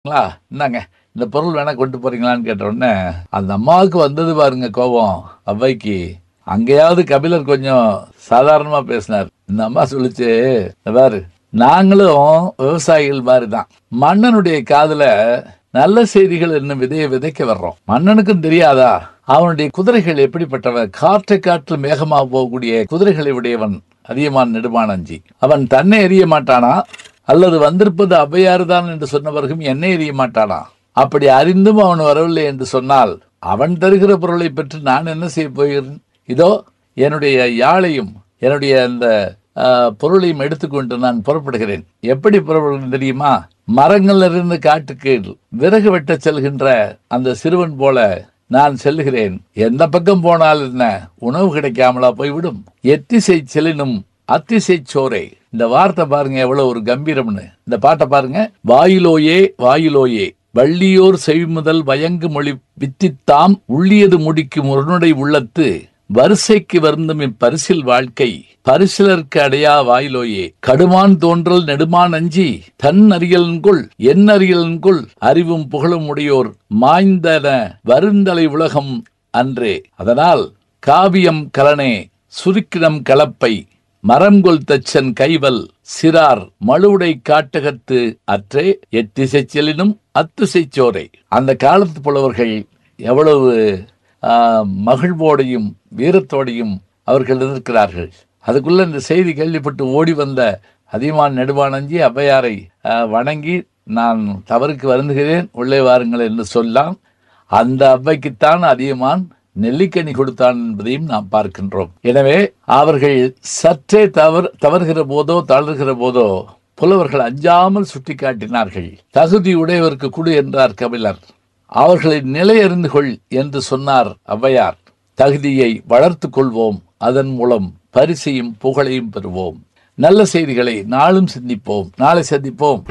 ங்களா இந்தாங்க இந்த பொருள் வேணா கொண்டு போறீங்களான்னு கேட்ட உடனே அந்த அம்மாவுக்கு வந்தது பாருங்க கோபம் அவ்வைக்கு அங்கேயாவது கபிலர் கொஞ்சம் சாதாரணமா பேசினார் இந்த அம்மா சொல்லுச்சு "இந்த பாரு நாங்களும் விவசாயிகள் மாதிரி தான் மன்னனுடைய காதுல நல்ல செய்திகள் என்னும் விதையை விதைக்க வர்றோம் மன்னனுக்கும் தெரியாதா அவனுடைய குதிரைகள் எப்படிப்பட்டவன் காற்றை காற்று மேகமாக போகக்கூடிய குதிரைகளை உடையவன் அதியமான் நெடுமானஞ்சி அவன் தன்னை எறிய மாட்டானா அல்லது வந்திருப்பது அவ்வையாறு தான் என்று சொன்னவர்க்கும் என்னை எறிய மாட்டானா அப்படி அறிந்தும் அவன் வரவில்லை என்று சொன்னால் அவன் தருகிற பொருளை பெற்று நான் என்ன செய்ய போகிறேன் இதோ என்னுடைய யாழையும் என்னுடைய அந்த ஆ, பொருளையும் எடுத்துக்கொண்டு நான் புறப்படுகிறேன் எப்படி புறப்படுகிறேன் தெரியுமா மரங்கள்ல இருந்து காட்டுக்கு விறகு வெட்டச் செல்கின்ற அந்த சிறுவன் போல நான் செல்லுகிறேன் எந்த பக்கம் போனால் என்ன உணவு கிடைக்காமலா போய்விடும் எத்திசை செலினும் அத்திசை சோரை இந்த வார்த்தை பாருங்க எவ்வளவு ஒரு கம்பீரம்னு இந்த பாட்டை பாருங்க வாயிலோயே வாயிலோயே வள்ளியோர் செவிமுதல் வயங்கு மொழி வித்தித்தாம் உள்ளியது முடிக்கும் உன்னுடைய உள்ளத்து வரிசைக்கு வருந்தும் இப்பரிசில் வாழ்க்கை பரிசிலர்க்கு அடையா வாயிலோயே கடுமான் தோன்றல் நெடுமான் அஞ்சி தன் அறியலன்கொள் என் அறியலன்கொள் அறிவும் புகழும் உடையோர் மாய்ந்தன வருந்தலை உலகம் அன்றே அதனால் காவியம் கலனே சுருக்கினம் கலப்பை மரம்கொள் தச்சன் கைவல் சிறார் மழுவுடை காட்டகத்து அற்றே எத்திசை செலினும் அத்துசை சோரை அந்த காலத்து புலவர்கள் எவ்வளவு ஆ, மகிழ்வோடையும் வீரத்தோடையும் அவர்கள் இருக்கிறார்கள் அதுக்குள்ள இந்த செய்தி கேள்விப்பட்டு ஓடி வந்த அதியமான் நெடுவானஞ்சி ஔவையாரை ஆ, வணங்கி நான் தவறுக்கு வருந்துகிறேன் உள்ளே வாருங்கள் என்று சொல்லலாம் அந்த அவ்வைக்குத்தான் அதியமான் நெல்லிக்கனி கொடுத்தான் என்பதையும் நாம் பார்க்கின்றோம் எனவே அவர்கள் சற்றே தவறு தவறுகிற போதோ தளர்கிற போதோ புலவர்கள் அஞ்சாமல் சுட்டிக்காட்டினார்கள் தகுதி உடையவருக்கு குடு என்றார் கபிலர் அவர்களின் நிலை அறிந்து கொள் என்று சொன்னார் ஔவையார் தகுதியை வளர்த்துக் கொள்வோம் அதன் மூலம் பரிசையும் புகழையும் பெறுவோம் நல்ல செய்திகளை நாளும் சிந்திப்போம் நாளை சந்திப்போம்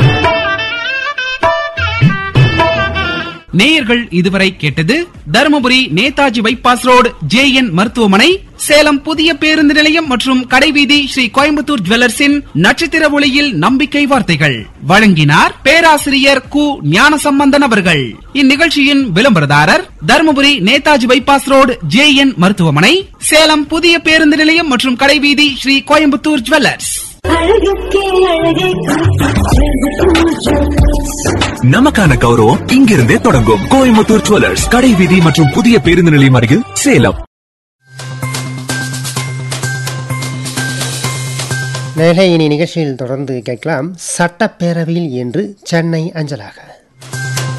நேயர்கள் இதுவரை கேட்டது Dharmapuri Netaji bypass road J N மருத்துவமனை சேலம் புதிய பேருந்து நிலையம் மற்றும் கடைவீதி ஸ்ரீ கோயம்புத்தூர் ஜுவல்லர்ஸின் நட்சத்திர ஒளியில் நம்பிக்கை வார்த்தைகள் வழங்கினார் பேராசிரியர் கு ஞானசம்பந்தன் அவர்கள் இந்நிகழ்ச்சியின் விளம்பரதாரர் Dharmapuri Netaji bypass road J N மருத்துவமனை சேலம் புதிய பேருந்து நிலையம் மற்றும் கடைவீதி ஸ்ரீ கோயம்புத்தூர் ஜுவல்லர்ஸ் அழகுக்கே அழகை நமக்கான கௌரவம் இங்கிருந்தே தொடங்கும் கோயம்புத்தூர் ஜுவல்லர்ஸ் கடை வீதி மற்றும் புதிய பேருந்து நிலையம் அருகில் சேலம் நேரலை இனி நிகழ்ச்சியில் தொடர்ந்து கேட்கலாம் சட்டப்பேரவையில் என்று சென்னை அஞ்சலாக